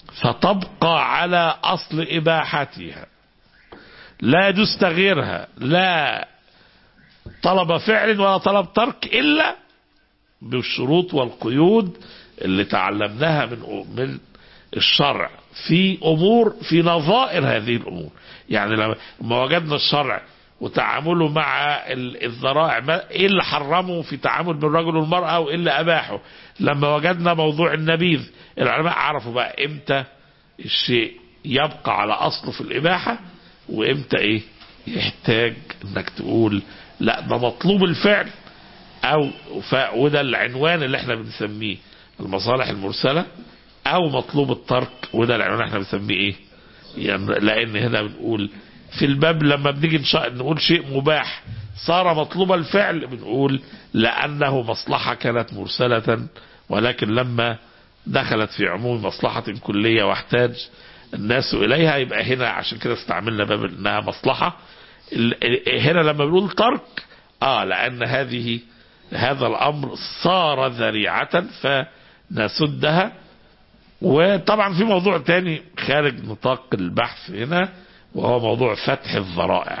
B: فتبقى على أصل إباحتها لا يجوز تغييرها لا طلب فعل ولا طلب ترك إلا بالشروط والقيود اللي تعلمناها من من الشرع في أمور في نظائر هذه الأمور يعني لما وجدنا الشرع وتعامله مع الذرائع ايه اللي حرمه في تعامل بين الرجل والمرأة وايه اللي اباحه لما وجدنا موضوع النبيذ العلماء عرفوا بقى امتى الشيء يبقى على اصله في الاباحة وامتى ايه يحتاج انك تقول لا ده مطلوب الفعل او وده العنوان اللي احنا بنسميه المصالح المرسلة او مطلوب الترك وده العنوان اللي احنا بنسميه ايه يعني لان هنا بنقول في الباب لما بنيجي نقول شيء مباح صار مطلوب الفعل بنقول لأنه مصلحة كانت مرسلة ولكن لما دخلت في عموم مصلحة كلية واحتاج الناس إليها يبقى هنا عشان كده استعملنا باب إنها مصلحة هنا لما بنقول ترك آه لأن هذه هذا الأمر صار ذريعة فنسدها وطبعا في موضوع تاني خارج نطاق البحث هنا وهو موضوع فتح الذرائع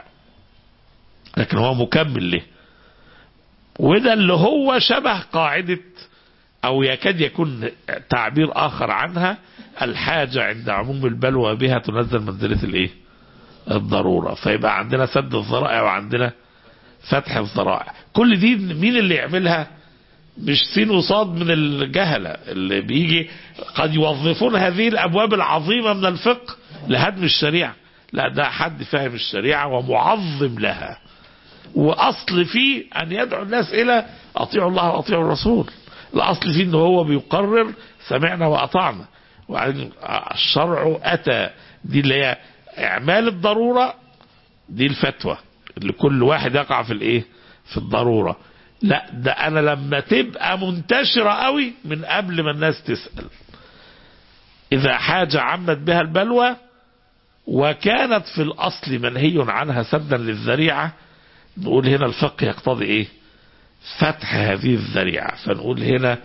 B: لكن هو مكمل له وده اللي هو شبه قاعدة او يكاد يكون تعبير اخر عنها الحاجة عند عموم البلوى بها تنزل منزلة الايه الضرورة فيبقى عندنا سد الذرائع وعندنا فتح الذرائع كل دي مين اللي يعملها مش سين وصاد من الجهلة اللي بيجي قد يوظفون هذه الابواب العظيمة من الفقه لهدم الشريعه لا ده حد فاهم الشريعة ومعظم لها وأصل فيه أن يدعو الناس إلى أطيعوا الله وأطيعوا الرسول الأصل فيه أنه هو بيقرر سمعنا وأطعنا وبعدين الشرع أتى دي اللي هي إعمال الضرورة دي الفتوى اللي كل واحد يقع في الإيه في الضرورة لا ده أنا لما تبقى منتشرة قوي من قبل ما الناس تسأل إذا حاجة عمت بها البلوى وكانت في الأصل منهي عنها سدا للذريعة نقول هنا الفقه يقتضي إيه فتح هذه الذريعة فنقول هنا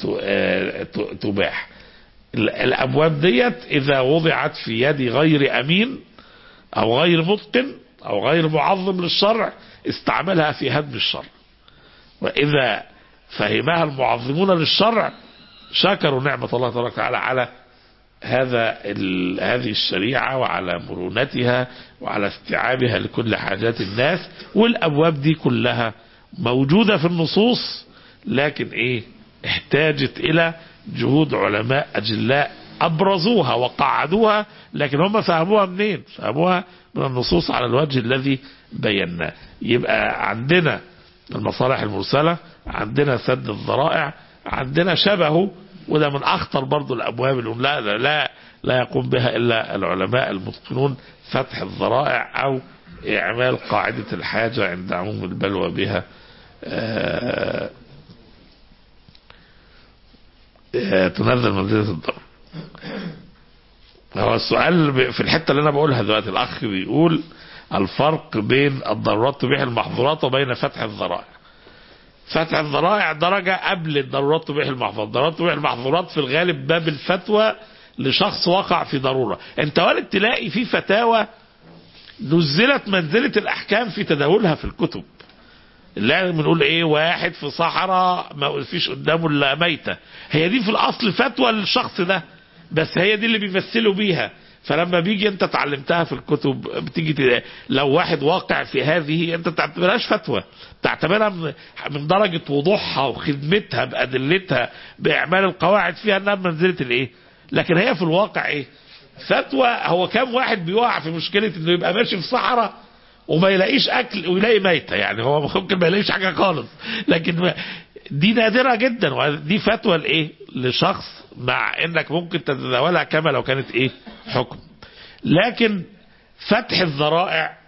B: تباح الأبواب ديت إذا وضعت في يد غير أمين أو غير متقن أو غير معظم للشرع استعملها في هدم الشرع وإذا فهمها المعظمون للشرع شكروا نعمة الله تبارك وتعالى على هذا هذه الشريعة وعلى مرونتها وعلى استيعابها لكل حاجات الناس والأبواب دي كلها موجودة في النصوص لكن إيه احتاجت إلى جهود علماء أجلاء أبرزوها وقعدوها لكن هم فهموها منين فهموها من النصوص على الوجه الذي بيناه يبقى عندنا المصالح المرسلة عندنا سد الذرائع عندنا شبهه وده من اخطر برضو الابواب اللي لا لا لا, لا يقوم بها الا العلماء المتقنون فتح الذرائع او اعمال قاعدة الحاجة عند عموم البلوى بها آآ آآ تنزل منزلة الضرر هو السؤال في الحتة اللي انا بقولها دلوقتي الاخ بيقول الفرق بين الضرورات تبيح المحظورات وبين فتح الذرائع فتح الذرائع درجة قبل الضرورات تبيح المحظورات الضرورات تبيح المحظورات في الغالب باب الفتوى لشخص وقع في ضرورة انت وارد تلاقي في فتاوى نزلت منزلة الاحكام في تداولها في الكتب اللي بنقول ايه واحد في صحراء ما فيش قدامه الا ميتة هي دي في الاصل فتوى للشخص ده بس هي دي اللي بيمثلوا بيها فلما بيجي انت اتعلمتها في الكتب بتيجي ت... لو واحد واقع في هذه انت تعتبرهاش فتوى تعتبرها من... من درجة وضوحها وخدمتها بأدلتها بإعمال القواعد فيها انها بمنزلة الايه لكن هي في الواقع ايه فتوى هو كام واحد بيقع في مشكلة انه يبقى ماشي في الصحراء وما يلاقيش اكل ويلاقي ميتة يعني هو ممكن ما يلاقيش حاجة خالص لكن دي نادرة جدا ودي فتوى لايه لشخص مع انك ممكن تتداولها كما لو كانت ايه حكم لكن فتح الذرائع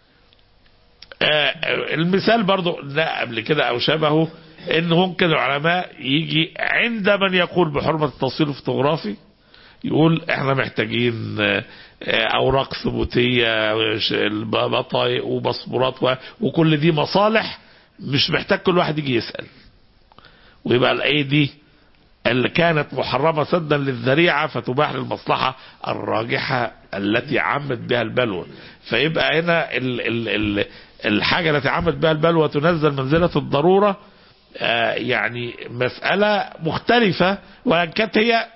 B: آه المثال برضو قلنا قبل كده او شبهه ان ممكن العلماء يجي عند من يقول بحرمة التصوير الفوتوغرافي يقول احنا محتاجين اوراق ثبوتية بطايق وباسبورات وكل دي مصالح مش محتاج كل واحد يجي يسأل ويبقى الايه دي اللي كانت محرمة سدا للذريعة فتباح للمصلحة الراجحة التي عمت بها البلوى فيبقى هنا ال ال ال الحاجة التي عمت بها البلوى تنزل منزلة الضرورة آه يعني مسألة مختلفة وإن كانت هي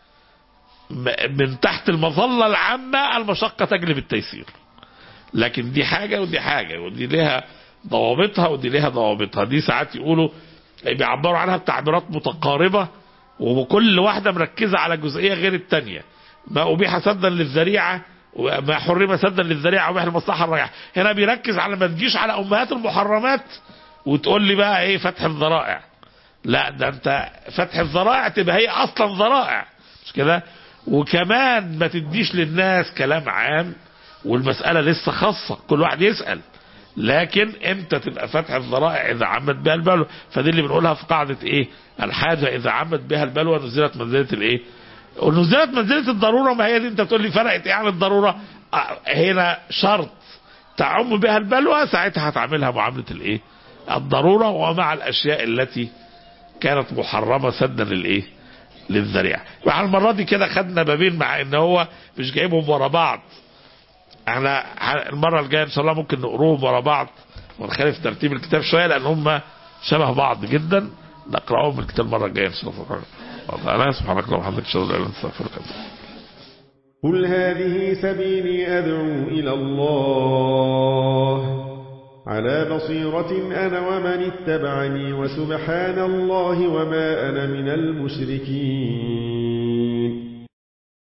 B: من تحت المظلة العامة المشقة تجلب التيسير لكن دي حاجة ودي حاجة ودي لها ضوابطها ودي لها ضوابطها دي ساعات يقولوا بيعبروا عنها بتعبيرات متقاربة وكل واحدة مركزة على جزئية غير التانية ما أبيح سدا للذريعة وما حرم سدا للذريعة وبيح المصلحة الراجحة هنا بيركز على ما تجيش على أمهات المحرمات وتقول لي بقى ايه فتح الذرائع لا ده انت فتح الذرائع تبقى هي اصلا ذرائع مش كده وكمان ما تديش للناس كلام عام والمسألة لسه خاصة كل واحد يسأل لكن امتى تبقى فتح الذرائع اذا عمت بها البلوى فدي اللي بنقولها في قاعدة ايه الحاجة اذا عمت بها البلوى نزلت منزلة الايه ونزلت منزلة الضرورة ما هي دي انت بتقول لي فرقت ايه عن الضرورة اه هنا شرط تعم بها البلوى ساعتها هتعملها معاملة الايه الضرورة ومع الاشياء التي كانت محرمة سدا للايه للذريعة مع المرة دي كده خدنا بابين مع ان هو مش جايبهم ورا بعض احنا المرة الجاية ان شاء الله ممكن نقروهم ورا بعض ونخالف ترتيب الكتاب شوية لان هم شبه بعض جدا نقرأهم من الكتاب المرة الجاية ان شاء الله تعالى سبحانك اللهم وبحمدك اشهد ان لا اله الا انت استغفرك
C: قل هذه سبيلي أدعو إلى الله على بصيرة أنا ومن اتبعني وسبحان الله وما أنا من المشركين